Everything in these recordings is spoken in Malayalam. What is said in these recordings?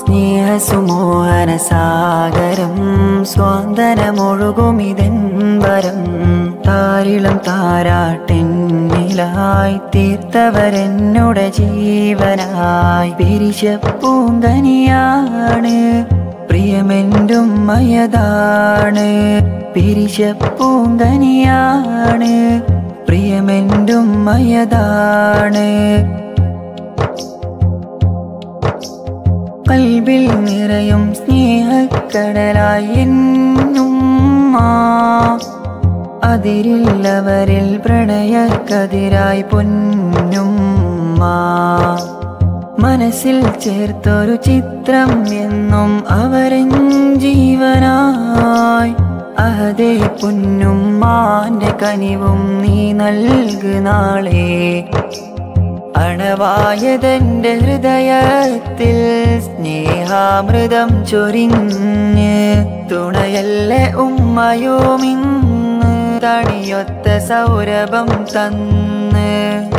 സ്നേഹസുമോഹന സാഗരം സ്വാന്തനമൊഴുകുമിതെൻവരം താരിളം താരാട്ടെന്നിലായി തീർത്തവരെന്നുടെ ജീവനായി പിരിശ പൂങ്കനിയാണ് പ്രിയമെന്റും മയതാണ് പിരിശ പൂങ്കനിയാണ് പ്രിയമെന്റും മയതാണ് കൽബിൽ നിറയും സ്നേഹക്കടലായി എന്നുമ്മ അതിരില്ലവരിൽ പ്രണയക്കതിരായി പൊന്നുമ്മ മനസ്സിൽ ചേർത്തൊരു ചിത്രം എന്നും അവരൻ ജീവനായി അഹദേ പൊന്നുമ്മാന്റെ കനിവും നീ നൽകു നാളേ അണവായതെന്റെ ഹൃദയത്തിൽ സ്നേഹാമൃതം ചൊരിഞ്ഞ് തുണയല്ലേ ഉമ്മയുമിന്ന് തണിയൊത്ത സൗരഭം തന്ന്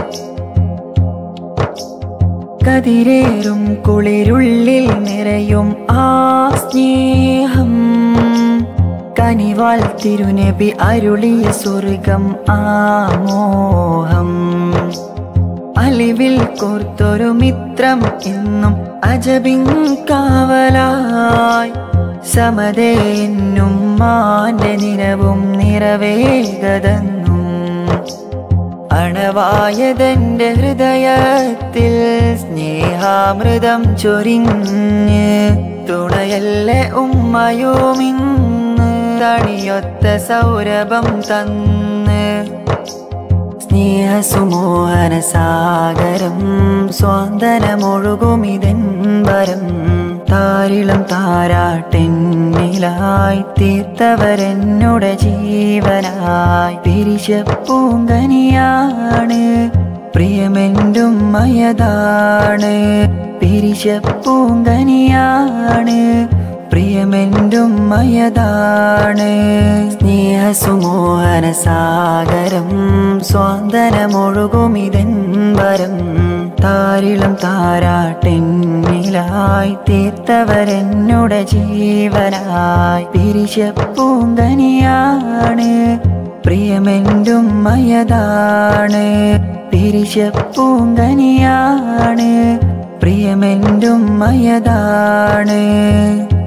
കതിരേറും കുളിരുള്ളിൽ നിറയും ആ സ്നേഹം കനിവാൽ തിരുനബി അരുളിയ സ്വർഗം ആമോഹം അലിവിൽ കോർത്തൊരു മിത്രം എന്നും അജബിൻ കാവലായി സമതേ എന്നും മാന്റെ നിരവും നിറവേഗതെന്നും അണവായതെന്റെ ഹൃദയത്തിൽ സ്നേഹാമൃതം ചൊരിഞ്ഞ് തുണയല്ലേ ഉമ്മയുമിന്ന് തണിയൊത്ത സൗരഭം തന്ന് സ്നേഹസുമോഹന സാഗരം സ്വാന്തനമൊഴുകുമിതെൻവരം താരിളം താരാട്ടെന്നിലായി തീർത്തവരെന്നുടെ ജീവനായി പിരിശ പൂങ്കനിയാണ് പ്രിയമെന്റും മയതാണ് പിരിശ പൂങ്കനിയാണ് പ്രിയമെന്റും മയതാണ് സ്നേഹസുമോഹന സാഗരം സ്വാന്തനമൊഴുകുമിതെൻവരം താരിളം താരാട്ടെന്നിലായി തീർത്തവരെന്നുടെ ജീവനായി പിരിശ പൂങ്കനിയാണ് പ്രിയമെന്റും മയതാണ് പിരിശ പൂങ്കനിയാണ് പ്രിയമെന്റും മയതാണ്